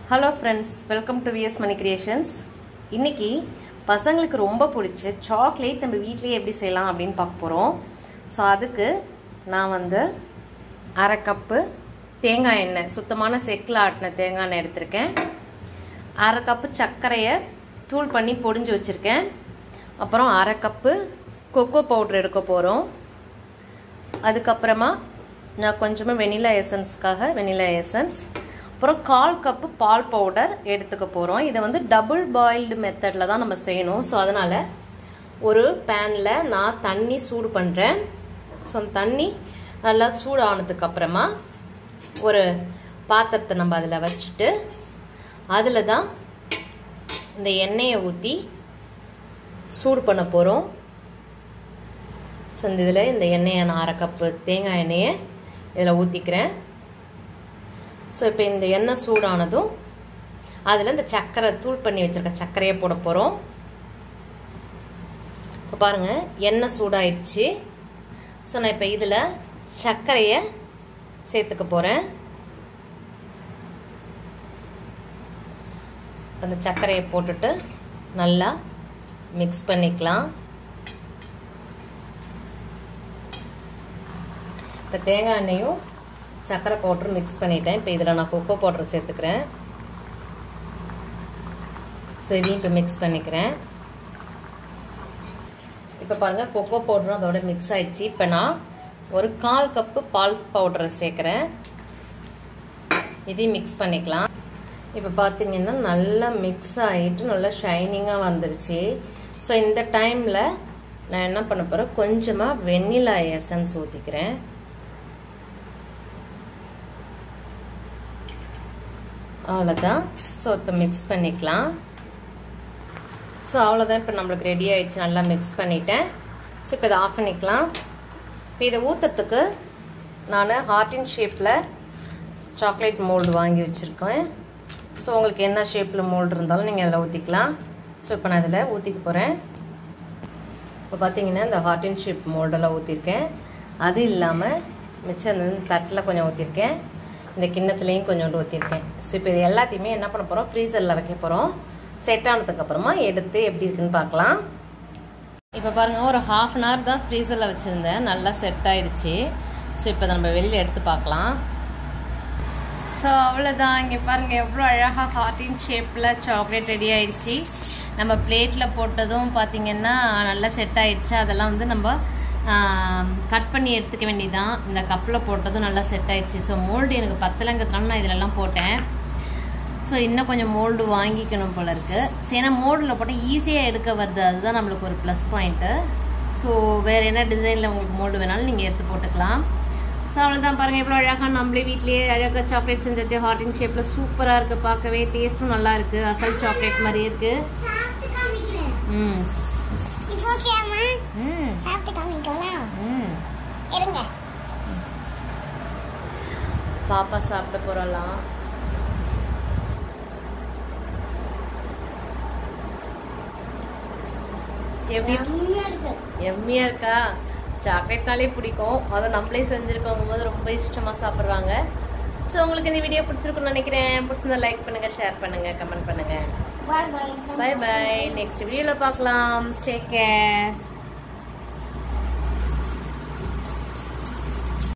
hello friends welcome to VS Mani creations இன்னைக்கு பசங்களுக்கு ரொம்ப பிடிச்ச சாக்லேட் நம்ம வீட்லயே எப்படி செய்யலாம் அப்படின்னு பார்க்க போகிறோம் ஸோ அதுக்கு நான் வந்து அரை கப்பு தேங்காய் எண்ணெய் சுத்தமான செக்கில் ஆட்டின தேங்காய் எண்ணெய் எடுத்திருக்கேன் அரை கப்பு சர்க்கரையை தூள் பண்ணி பொடிஞ்சு வச்சுருக்கேன் அப்புறம் அரை கப்பு கொக்கோ பவுட்ரு எடுக்க போகிறோம் அதுக்கப்புறமா நான் கொஞ்சமாக வெனிலா எசன்ஸ்க்காக வெனிலா எசன்ஸ் அப்புறம் கால் கப்பு பால் பவுடர் எடுத்துக்க போகிறோம் இதை வந்து டபுள் பாயில்டு மெத்தடில் தான் நம்ம செய்யணும் ஸோ அதனால் ஒரு பேனில் நான் தண்ணி சூடு பண்ணுறேன் ஸோ அந்த தண்ணி நல்லா சூடானதுக்கு அப்புறமா ஒரு பாத்திரத்தை நம்ம அதில் வச்சுட்டு அதில் தான் இந்த எண்ணெயை ஊற்றி சூடு பண்ண போகிறோம் ஸோ இந்த இதில் இந்த எண்ணெயை நான் அரை கப்பு தேங்காய் எண்ணெயை இதில் ஊற்றிக்கிறேன் ஸோ இப்போ இந்த எண்ணெய் சூடானதும் அதில் இந்த சர்க்கரை தூள் பண்ணி வச்சுருக்க சர்க்கரையை போட போகிறோம் இப்போ பாருங்கள் எண்ணெய் சூடாயிடுச்சு ஸோ நான் இப்போ இதில் சர்க்கரையை சேர்த்துக்க போகிறேன் அந்த சர்க்கரையை போட்டுட்டு நல்லா மிக்ஸ் பண்ணிக்கலாம் இப்போ தேங்காய் எண்ணெயும் சர்க்கரை பவுட்ரு மிக்ஸ் பண்ணிட்டேன் இப்போ இதில் நான் கொக்கோ பவுட்ரு சேர்த்துக்கிறேன் ஸோ இதையும் இப்போ மிக்ஸ் பண்ணிக்கிறேன் இப்போ பாருங்கள் கொக்கோ பவுடரும் அதோட மிக்ஸ் ஆயிடுச்சு இப்போ நான் ஒரு கால் கப்பு பால் பவுடரை சேர்க்குறேன் இதையும் மிக்ஸ் பண்ணிக்கலாம் இப்போ பார்த்தீங்கன்னா நல்லா மிக்ஸ் ஆகிட்டு நல்லா ஷைனிங்காக வந்துருச்சு ஸோ இந்த டைமில் நான் என்ன பண்ண போகிறேன் கொஞ்சமாக வெண்ணிலா எசன்ஸ் ஊற்றிக்கிறேன் அவ்வளோதான் ஸோ இப்போ மிக்ஸ் பண்ணிக்கலாம் ஸோ அவ்வளோதான் இப்போ நம்மளுக்கு ரெடி ஆயிடுச்சு நல்லா மிக்ஸ் பண்ணிட்டேன் ஸோ இப்போ இதை ஆஃப் பண்ணிக்கலாம் இப்போ இதை ஊற்றுறதுக்கு நான் ஹார்டின் ஷேப்பில் சாக்லேட் மோல்டு வாங்கி வச்சுருக்கேன் ஸோ உங்களுக்கு என்ன ஷேப்பில் மோல்டு இருந்தாலும் நீங்கள் அதில் ஊற்றிக்கலாம் ஸோ இப்போ நான் இதில் ஊற்றிக்க போகிறேன் இப்போ பார்த்தீங்கன்னா இந்த ஹார்டின் ஷேப் மோல்டெல்லாம் ஊற்றிருக்கேன் அது இல்லாமல் மிச்சம் இந்த தட்டில் கொஞ்சம் ஊற்றிருக்கேன் இந்த கிண்ணத்துலேயும் கொஞ்சோண்டு ஊற்றிருக்கேன் ஸோ இப்போ இது எல்லாத்தையுமே என்ன பண்ண போகிறோம் ஃப்ரீசரில் வைக்க போகிறோம் செட் ஆனதுக்கப்புறமா எடுத்து எப்படி இருக்குன்னு பார்க்கலாம் இப்போ பாருங்கள் ஒரு ஹாஃப் அன் ஹவர் தான் ஃப்ரீசரில் வச்சுருந்தேன் நல்லா செட் ஆயிடுச்சு ஸோ இப்போ நம்ம வெளியில் எடுத்து பார்க்கலாம் ஸோ அவ்வளோதான் இங்கே பாருங்கள் எவ்வளோ அழகாக ஹார்டின் ஷேப்பில் சாக்லேட் ரெடி ஆயிடுச்சு நம்ம பிளேட்டில் போட்டதும் பார்த்தீங்கன்னா நல்லா செட் ஆயிடுச்சு அதெல்லாம் வந்து நம்ம கட் பண்ணி எடுத்துக்க வேண்டியதான் இந்த கப்பில் போட்டதும் நல்லா செட் ஆயிடுச்சு ஸோ மோல்டு எனக்கு பத்தலைங்கிறதுனால நான் இதிலெல்லாம் போட்டேன் ஸோ இன்னும் கொஞ்சம் மோல்டு வாங்கிக்கணும் போல இருக்கு ஏன்னா மோல்டில் போட்டால் ஈஸியாக எடுக்க வருது அதுதான் நம்மளுக்கு ஒரு ப்ளஸ் பாயிண்ட்டு ஸோ வேறு என்ன டிசைனில் உங்களுக்கு மோல்டு வேணாலும் நீங்கள் எடுத்து போட்டுக்கலாம் ஸோ அவ்வளோதான் பாருங்கள் எவ்வளோ அழகாக நம்மளே வீட்லேயே அழகாக சாக்லேட் செஞ்சாச்சு ஹார்டின் ஷேப்பில் சூப்பராக இருக்குது பார்க்கவே டேஸ்ட்டும் நல்லா இருக்குது அசல் சாக்லேட் மாதிரி இருக்குது ம் இப்போ ஓகேம்மா ம் சாப்பிட்டு காமிக்கலாம் ம் இருங்க பாப்பா சாப்பிட போறலாம் எப்படி செம்மையா இருக்கு எம்மியா இருக்கா சாக்லேட்னாலே பிடிக்கும் அதை நம்மளே செஞ்சுருக்கவங்க போது ரொம்ப இஷ்டமா சாப்பிட்றாங்க ஸோ உங்களுக்கு இந்த வீடியோ பிடிச்சிருக்குன்னு நினைக்கிறேன் பிடிச்சிருந்தா லைக் பண்ணுங்க ஷேர் பண்ணுங்க கமெண்ட் பண்ணுங்க bye bye bye bye next வீடியோவில் பார்க்கலாம் டேக் கேர்